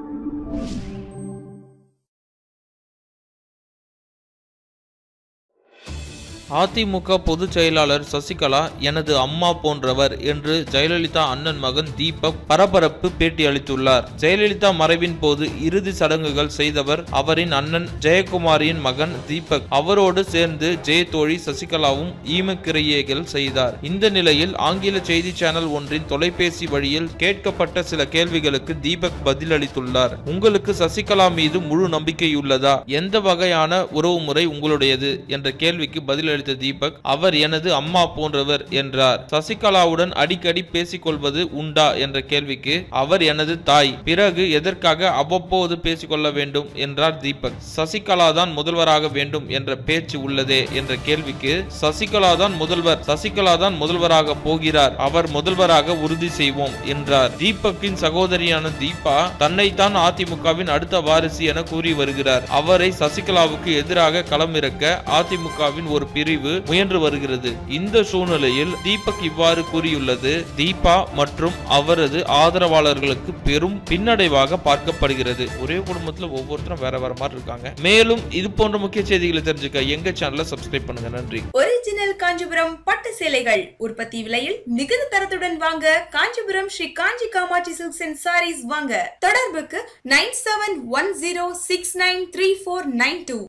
அதிமுக பொதுச் செயலாளர் சசிகலா எனது அம்மா போன்றவர் என்று ஜெயலலிதா அண்ணன் மகன் தீபக் பரபரப்பு பேட்டி அளித்துள்ளார் ஜெயலலிதா மறைவின் போது இறுதி சடங்குகள் செய்தவர் அவரின் அண்ணன் ஜெயக்குமாரின் மகன் தீபக் அவரோடு சேர்ந்து ஜெயதோழி சசிகலாவும் ஈமக்கிரையைகள் செய்தார் இந்த நிலையில் ஆங்கில செய்தி சேனல் ஒன்றின் தொலைபேசி வழியில் கேட்கப்பட்ட சில கேள்விகளுக்கு தீபக் பதிலளித்துள்ளார் உங்களுக்கு சசிகலா மீது முழு நம்பிக்கையுள்ளதா எந்த வகையான உறவுமுறை உங்களுடையது என்ற கேள்விக்கு பதிலளித்த தீபக் அவர் எனது அம்மா போன்றவர் என்றார் சசிகலாவுடன் அடிக்கடி பேசிக்கொள்வது உண்டா என்ற கேள்விக்கு அவர் எனது தாய் பிறகு எதற்காக அவ்வப்போது பேசிக்கொள்ள வேண்டும் என்றார் தீபக் சசிகலா தான் முதல்வராக வேண்டும் என்ற பேச்சு உள்ளதே என்ற கேள்விக்கு சசிகலா தான் முதல்வர் சசிகலா தான் முதல்வராக போகிறார் அவர் முதல்வராக உறுதி செய்வோம் என்றார் தீபக்கின் சகோதரியான தீபா தன்னைத்தான் அதிமுகவின் அடுத்த வாரிசு என கூறி வருகிறார் அவரை சசிகலாவுக்கு எதிராக களமிறக்க அதிமுகவின் ஒரு பிரிவு முயன்று வருகிறது இந்த சூழ்நிலையில் தீபக் இவ்வாறு கூறியுள்ளது தீபா மற்றும் அவரது ஆதரவாளர்களுக்கு பெரும் பின்னடைவாக பார்க்கப்படுகிறது ஒரே குடும்பத்துல ஒவ்வொருத்தரும் வேற வேற மாதிரி இருக்காங்க மேலும் இது போன்ற முக்கிய செய்திகளை தெரிஞ்சுக்க எங்க சேனலை சப்ஸ்கிரைப் பண்ணுங்க நன்றி ஒரிஜினல் காஞ்சிபுரம் பட்டு சேலைகள் உற்பத்தி விலையில் மிகுந்த தரத்துடன் வாங்க Kanchipuram Sri Kanchi Kamakshi silks and sarees வாங்க தொடர்புக்கு nine seven one zero six nine three four nine two